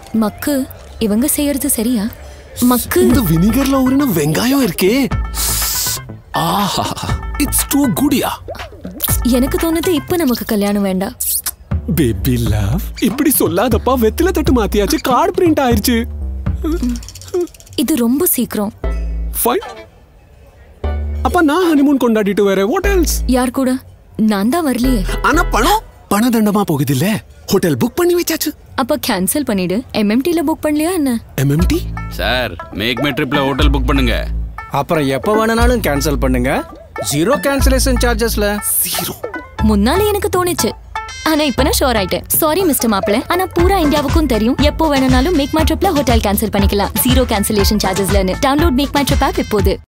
மக்கு இவங்க செய்யறது சரியா மக்கு இந்த வினிகர்ல ஊறின வெங்காயம் இருக்கே ஆஹா இட்ஸ் டூ குடியா எனக்கு தோணுது இப்ப நமக்கு கல்யாணம் வேண்டாம் பேபி லவ் இப்படி சொல்லாதப்பா வெத்தில தட்டு மாத்தியாச்சு கார்டு பிரிண்ட் ஆயிருச்சு இது ரொம்ப சீக்கிரம் ஃபைன் அப்ப நான் ஹனிமூன் கொண்டாடிட்டு வரேன் வாட் எல்ஸ் யார் கூட நான் தான் வரலையே ஆனா பணம் பண தண்டமா போகுது இல்ல ஹோட்டல் புக் பண்ணி வச்சாச்சு அப்ப கேன்சல் பண்ணிடு எம்எம்டில புக் பண்ணலையா என்ன எம்எம்டி சார் மேக் மை ட்ரிப்ல ஹோட்டல் புக் பண்ணுங்க அப்புறம் எப்போ வேணும்னாலும் கேன்சல் பண்ணுங்க ஜீரோ கேன்சலேஷன் சார்ஜஸ்ல ஜீரோ முன்னால எனக்கு தோணுச்சு ஆனா இப்ப நான் ஷோர் ஆயிட்டேன் சாரி மிஸ்டர் மாப்பிள்ள ஆனா பூரா இந்தியாவுக்கும் தெரியும் எப்போ வேணும்னாலும் மேக் மை ட்ரிப்ல ஹோட்டல் கேன்சல் பண்ணிக்கலாம் ஜீரோ கேன்சலேஷன் சார்ஜஸ்லன்னு download make my trip app இப்போது